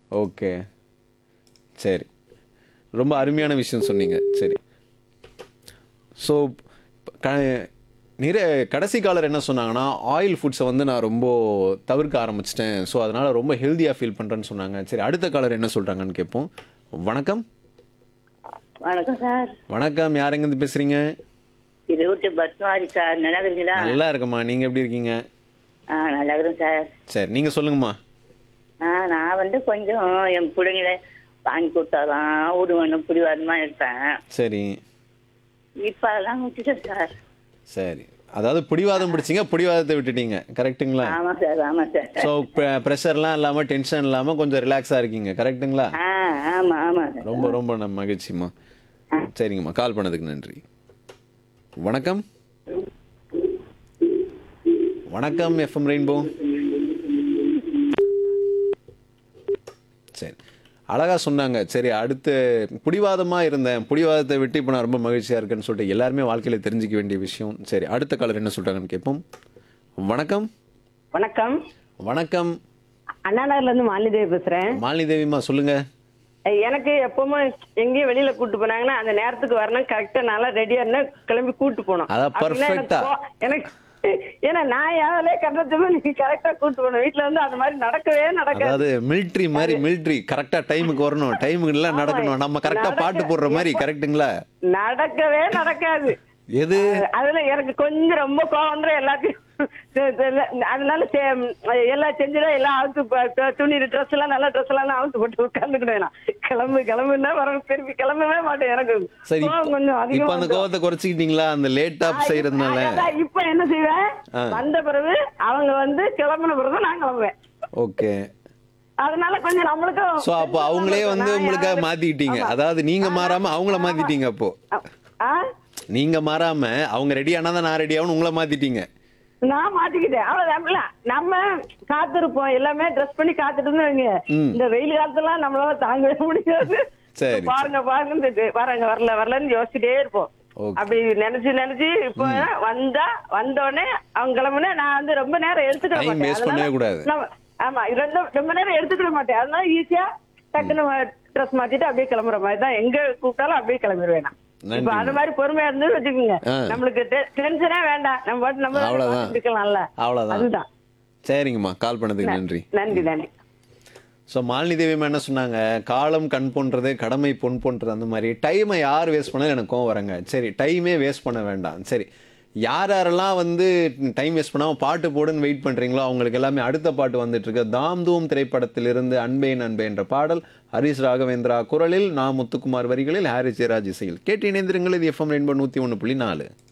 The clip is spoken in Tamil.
ஓகே சரி ரொம்ப அருமையான விஷயம் சொன்னீங்க சரி ஸோ க நிறைய கடைசி காலர் என்ன சொன்னாங்கன்னா ஆயில் ஃபுட்ஸை வந்து நான் ரொம்ப தவிர்க்க ஆரம்பிச்சிட்டேன் ஸோ அதனால் ரொம்ப ஹெல்த்தியாக ஃபீல் பண்ணுறேன்னு சொன்னாங்க சரி அடுத்த காலர் என்ன சொல்கிறாங்கன்னு கேட்போம் வணக்கம் வணக்கம் சார் வணக்கம் யார் எங்கேருந்து பேசுகிறீங்க இருபத்தி பத்மாரி சார் நல்லா இருக்கீங்களா நல்லா இருக்கம்மா நீங்கள் எப்படி இருக்கீங்க ஆ நல்லா இருக்கிறேன் சார் சரி நீங்கள் சொல்லுங்கம்மா ஆ நான் வந்து கொஞ்சம் என் பிள்ளைங்கள வாங்கி கொடுத்தாதான் விடுவேன்னு பிடிவாதமா இருப்பேன் சரி இப்ப அதெல்லாம் விட்டுட்டேன் சார் சரி அதாவது பிடிவாதம் பிடிச்சிங்க பிடிவாதத்தை விட்டுட்டீங்க கரெக்ட்டுங்களா ஆமா சார் ஆமா சார் ஸோ ப்ரெஷர்லாம் இல்லாமல் டென்ஷன் இல்லாமல் கொஞ்சம் ரிலாக்ஸாக இருக்கீங்க கரெக்ட்டுங்களா ஆ ஆமா ஆமா சார் ரொம்ப ரொம்ப நம்ம மகிழ்ச்சிம்மா சரிங்கம்மா கால் பண்ணதுக்கு நன்றி வணக்கம் வணக்கம் எஃப்எம் ரெயின்போ சரி அழகா சொன்னாங்க சரி அடுத்து பிடிவாதமாக இருந்தேன் பிடிவாதத்தை விட்டு இப்போ நான் ரொம்ப மகிழ்ச்சியாக இருக்கேன்னு சொல்லிட்டு எல்லாருமே வாழ்க்கையில் தெரிஞ்சுக்க வேண்டிய விஷயம் சரி அடுத்த காலர் என்ன சொல்கிறாங்கன்னு கேட்போம் வணக்கம் வணக்கம் வணக்கம் அண்ணா நகர்ல இருந்து மாலிதேவி பேசுறேன் மாலினி தேவிம்மா சொல்லுங்கள் அஹ் எனக்கு எப்பவுமே எங்கேயும் வெளியில கூட்டு போனாங்கன்னா அந்த நேரத்துக்கு வரணும் கரெக்டா நல்லா ரெடியா இருந்தா கிளம்பி கூட்டு போகணும் அதான் அப்படின்னா எனக்கு perfect-ஆ. போ- எனக்கு ஏன்னா நான் யாராலே கண்டதுமே நீங்க கரெக்டா கூட்டு போகணும் வீட்டுல வந்து அந்த மாதிரி நடக்கவே நடக்காது அதாவது மிலிட்ரி மாதிரி மிலிட்ரி கரெக்டா டைமுக்கு வரணும் டைமுக்கு எல்லாம் நடக்கணும் நம்ம கரெக்டா பாட்டு போடுற மாதிரி கரெக்ட்டுங்களா நடக்கவே நடக்காது எது அஹ் அதுல எனக்கு கொஞ்சம் ரொம்ப கோவம் வந்துரும் எல்லாத்தையும் செ- செ- அதனால செ- எல்லாம் செஞ்சுடும் எல்லாம் அவுத்து ப- த- துணி ட்ரெஸ் எல்லாம் நல்ல ட்ரெஸ் எல்லாம் நான் அவுத்து போட்டு உட்காந்துக்கிடுவேன் நான். கிளம்பு கிளம்புன்னா வர திருப்பி கிளம்பவே மாட்டேன் எனக்கு சரி கோவம் கொஞ்சம் இப்ப அதிகமா அந்த வந்துரும். கோவத்தை குறைச்சிக்கிட்டீங்களா அந்த லேட் ஆப் செய்யறதுனால அதான் இப்ப என்ன செய்வேன் ஆ. வந்த பிறகு அவங்க வந்து கிளம்பின பிறகு நான் கிளம்புவேன் ஓகே அதனால கொஞ்சம் நம்மளுக்கும் சோ அப்போ அவங்களே வந்து நான் உங்களுக்காக யாரு- மாத்திக்கிட்டீங்க ஆமா. அதாவது நீங்க மாறாம அவங்கள மாத்திட்டீங்க அப்போ ஆ? நீங்க மாறாம அவங்க ரெடி ஆனாதான் நான் ரெடி ஆகணும் உங்களை மாத்திட்டீங்க நான் மாத்திக்கிட்டேன் அவ்வளவுதான் நம்ம காத்திருப்போம் எல்லாமே ட்ரெஸ் பண்ணி காத்துட்டு இருந்தவங்க ம். இந்த வெயில் காலத்துல நம்மளால தாங்கவே முடியாது சரி, பாருங்க பாருங்க வராங்க வரல வரலன்னு யோசிச்சுட்டே இருப்போம் Okay. அப்படி நினைச்சு நினைச்சு இப்போ வந்தா வந்த உடனே அவங்க கிளம்புனா நான் வந்து ரொம்ப நேரம் எடுத்துக்கிட Time மாட்டேன் waste அதனால பண்ணவே கூடாது. நம்ம- ஆமா ரொம்ப ரொம்ப நேரம் எடுத்துக்கிட மாட்டேன் அதனால ஈஸியா டக்குன்னு ட்ரெஸ் மாத்திட்டு அப்படியே கிளம்புற மாதிரி தான் எங்க கூப்பிட்டாலும் அப்படியே கிளம்பிடுவேன் நான் நன்றி. இப்ப அது மாதிரி பொறுமையா இருந்து வச்சுக்கோங்க ஆ. நம்மளுக்கு டென்ஷனே வேண்டாம் நம்ம பாட்டு நம்ம அவ்வளவுதான். பார்த்துட்டு இருக்கலாம்ல அவ்வளவுதான் அதுதான் சரிங்கம்மா கால் பண்ணதுக்கு நன்றி நன்றி நன்றி ஸோ மாலினி தேவியம்மா என்ன சொன்னாங்க காலம் கண் போன்றது கடமை பொன் போன்றது அந்த மாதிரி டைமை யார் வேஸ்ட் பண்ணது எனக்கு கோவம் வரங்க சரி டைமே வேஸ்ட் பண்ண வேண்டாம் சரி யார் யாரெல்லாம் வந்து டைம் வேஸ்ட் பண்ணாமல் பாட்டு போடுன்னு வெயிட் பண்ணுறீங்களோ அவங்களுக்கு எல்லாமே அடுத்த பாட்டு வந்துட்டு இருக்கு தாம் தூம் திரைப்படத்திலிருந்து அன்பேன் அன்பே என்ற பாடல் ஹரிஷ் ராகவேந்திரா குரலில் நான் முத்துக்குமார் வரிகளில் ஹாரிஸ் ஜெயராஜ் இசையில் கேட்டு இணைந்திருங்கள் இது எஃப்எம் ரெயின்போ நூற்றி ஒன்று புள்ளி நாலு